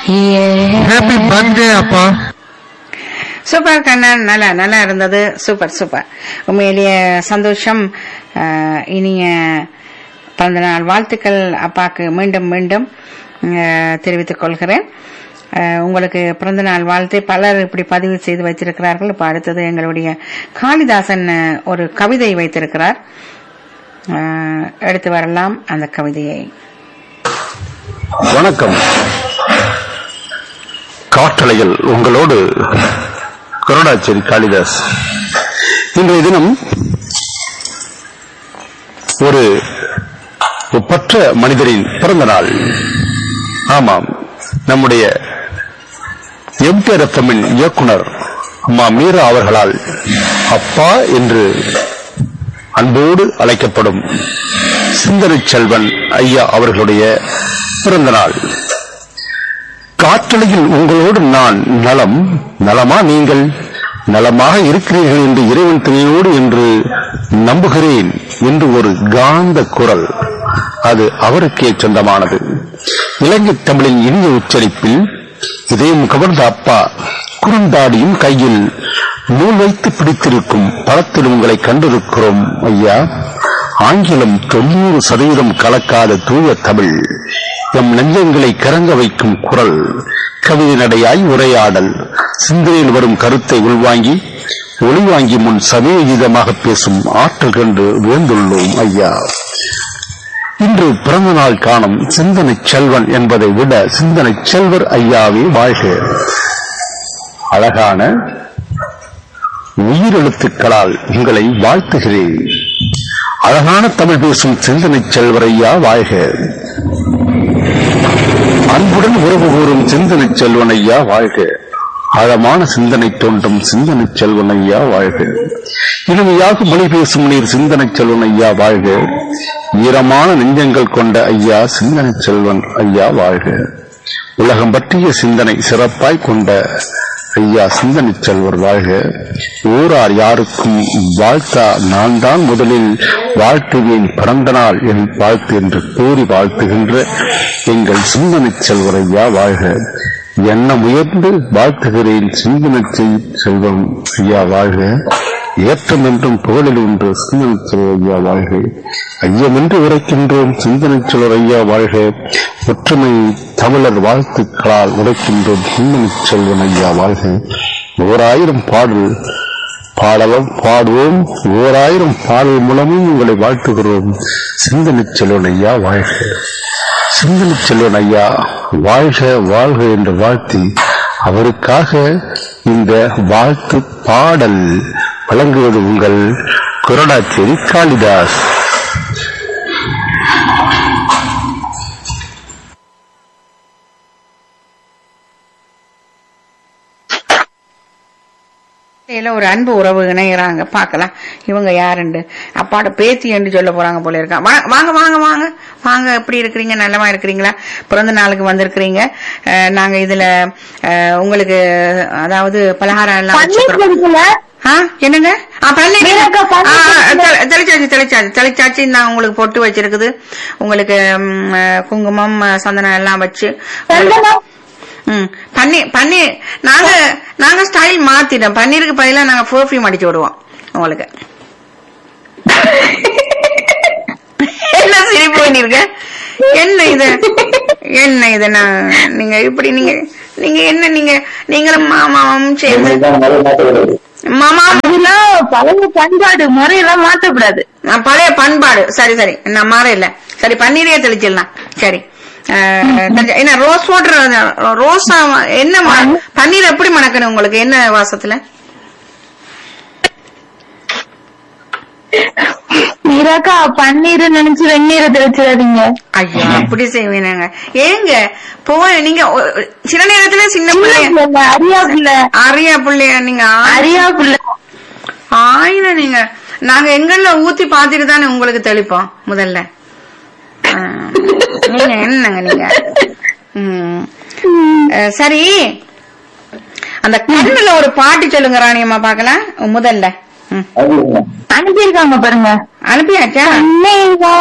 Happy birthday அப்பா super Kannan நல்லா நல்லா இருந்தது சூப்பர் சூப்பர் உண்மையிலேயே சந்தோஷம் அஹ், இனிய பிறந்த நாள் வாழ்த்துக்கள் அப்பாக்கு மீண்டும் மீண்டும் அஹ், தெரிவித்துக் கொள்கிறேன் அஹ், உங்களுக்கு பிறந்த நாள் வாழ்த்து பலர் இப்படி பதிவு செய்து வைத்திருக்கிறார்கள் இப்ப அடுத்தது எங்களுடைய காளிதாசன் அஹ், ஒரு கவிதை வைத்திருக்கிறார் அஹ், எடுத்து வரலாம் அந்த கவிதையை வணக்கம் காற்றலையில் உங்களோடு கருடாச்சேரி காளிதாஸ் இன்றைய தினம் ஒரு ஒப்பற்ற மனிதரின் பிறந்த நாள் ஆமாம் நம்முடைய எம்கே ரத்தமின் இயக்குனர் அம்மா மீரா அவர்களால் அப்பா என்று அன்போடு அழைக்கப்படும் சிந்தனை செல்வன் ஐயா அவர்களுடைய பிறந்த நாள் காற்றலையில் உங்களோடு நான் நலம் நலமா நீங்கள் நலமாக இருக்கிறீர்கள் என்று இறைவன் துணையோடு என்று நம்புகிறேன் என்று ஒரு காந்த குரல் அது அவருக்கே சொந்தமானது இலங்கை தமிழின் இனிய உச்சரிப்பில் இதயம் கவர்ந்த அப்பா குறுந்தாடியும் கையில் நூல் வைத்து பிடித்திருக்கும் படத்தில் உங்களை கண்டிருக்கிறோம் ஐயா ஆங்கிலம் தொண்ணூறு சதவீதம் கலக்காத தூய தமிழ் எம் நெஞ்சங்களை கிறங்க வைக்கும் குரல் கவிதை நடையாய் உரையாடல் சிந்தனையில் வரும் கருத்தை உள்வாங்கி ஒளிவாங்கி முன் சமயோஜிதமாக பேசும் ஆற்றல் கண்டு வியந்துள்ளோம் ஐயா இன்று பிறந்த நாள் காணும் சிந்தனை செல்வன் என்பதை விட சிந்தனை செல்வர் ஐயாவே வாழ்க அழகான உயிரெழுத்துக்களால் உங்களை வாழ்த்துகிறேன் அழகான தமிழ் பேசும் சிந்தனை செல்வர் ஐயா வாழ்க அன்புடன் உறவு கூறும் சிந்தனை செல்வன் ஐயா வாழ்க ஆழமான சிந்தனை தோன்றும் சிந்தனை செல்வன் ஐயா வாழ்க இனிமையாக மொழி பேசும் நீர் சிந்தனை செல்வன் ஐயா வாழ்க ஈரமான நெஞ்சங்கள் கொண்ட ஐயா சிந்தனை செல்வன் ஐயா வாழ்க உலகம் பற்றிய சிந்தனை சிறப்பாய் கொண்ட ஐயா சிந்தனை செல்வர் வாழ்க ஊரார் யாருக்கும் வாழ்த்தா நான் தான் முதலில் வாழ்த்துவேன் பிறந்த நாள் என் வாழ்த்து என்று கூறி வாழ்த்துகின்ற எங்கள் சிந்தனை செல்வர் ஐயா வாழ்க எண்ணம் உயர்ந்து வாழ்த்துகிறேன் சிந்தனை செய்- செல்வம் ஐயா வாழ்க ஏற்றம் என்றும் புகழில் ஒன்று சிந்தனை செல்வர் ஐயா வாழ்க ஐயமென்று உரைக்கின்றோம் சிந்தனை செல்வர் ஐயா வாழ்க ஒற்றுமை தமிழர் வாழ்த்துக்களால் உரைக்கின்றோம் சிந்தனை செல்வன் ஐயா வாழ்க ஓராயிரம் பாடல் பாடலாம் பாடுவோம் ஓராயிரம் பாடல் மூலமும் உங்களை வாழ்த்துகிறோம் சிந்தனை செல்வன் ஐயா வாழ்க சிந்தனை செல்வன் ஐயா வாழ்க வாழ்க என்று வாழ்த்தி அவருக்காக இந்த வாழ்த்து பாடல் வழங்குவது உங்கள் குரடாச்சேரி காளிதாஸ் இதுல ஒரு அன்பு உறவு இணையறாங்க பார்க்கலாம் இவங்க யாருண்டு அப்பாட பேத்தி என்று சொல்ல போறாங்க போல இருக்கா வா- வாங்க வாங்க வாங்க வாங்க எப்படி இருக்கிறீங்க நல்லமா இருக்கிறீங்களா பிறந்த நாளுக்கு வந்திருக்கிறீங்க அஹ், நாங்க இதுல அஹ், உங்களுக்கு அதாவது பலகாரம் எல்லாம் பன்னீர் வச்சுக்கிறோம். கொடுக்கல ஆ, என்னங்க ஆ, பன்னீர் மீனாக்கா, பன்னீர் ஆ, ஆ, கொடுக்கல. தெளி- தெளிச்சாச்சு தெளிச்சாச்சு தெளிச்சாச்சு நான் உங்களுக்கு பொட்டு வச்சிருக்குது உங்களுக்கு ம், அஹ், குங்குமம் அஹ், சந்தனம் எல்லாம் வச்சு உங்களுக்கு- சந்தனம் ம் பன்னீர் பன்னீர் நாங்க நாங்க ஸ்டைல் மாத்திட்டோம் பன்னீருக்கு பதிலா நாங்க பெர்ஃபியூம் அடிச்சு விடுவோம் உங்களுக்கு என்ன சிரிப்பு பண்ணிருக்க என்ன இது என்ன இது நான் நீங்க இப்படி நீங்க நீங்க என்ன நீங்க நீங்களும் மாமாவும் சேர்ந்து மாமா அதெல்லாம் பழைய பண்பாடு முறையெல்லாம் மாத்தக்கூடாது நான் பழைய பண்பாடு சரி சரி நான் மாற இல்ல சரி பன்னீரே தெளிச்சிடலாம் சரி அஹ், தெளிச்ச- என்ன ரோஸ் வாட்டர் ரோஸா என்ன ம- பன்னீர் எப்படி மணக்கணும் உங்களுக்கு என்ன வாசத்துல மீராக்கா பன்னீர் நினைச்சு வெந்நீரை தெளிச்சிடாதீங்க ஐயா அப்படி செய்வீனாங்க ஏங்க போய் நீங்க ஒ- சில நேரத்துல சின்ன பிள்ளைய அரியா புள்ள அரியா பிள்ளைய நீங்க ஆ- அரியா புள்ள ஆயிரம் நீங்க நாங்க எங்கள்ல ஊத்தி பாத்துட்டு தானே உங்களுக்கு தெளிப்போம் முதல்ல ஆ, நீங்க என்னங்க நீங்க ம். அஹ், சரி அந்த கண்ணுல ஒரு பாட்டு சொல்லுங்க ராணியம்மா பாக்கலாம் முதல்ல ம். அனுப்பியிருக்காங்க பாருங்க அனுப்பியாச்சா அன்னை வா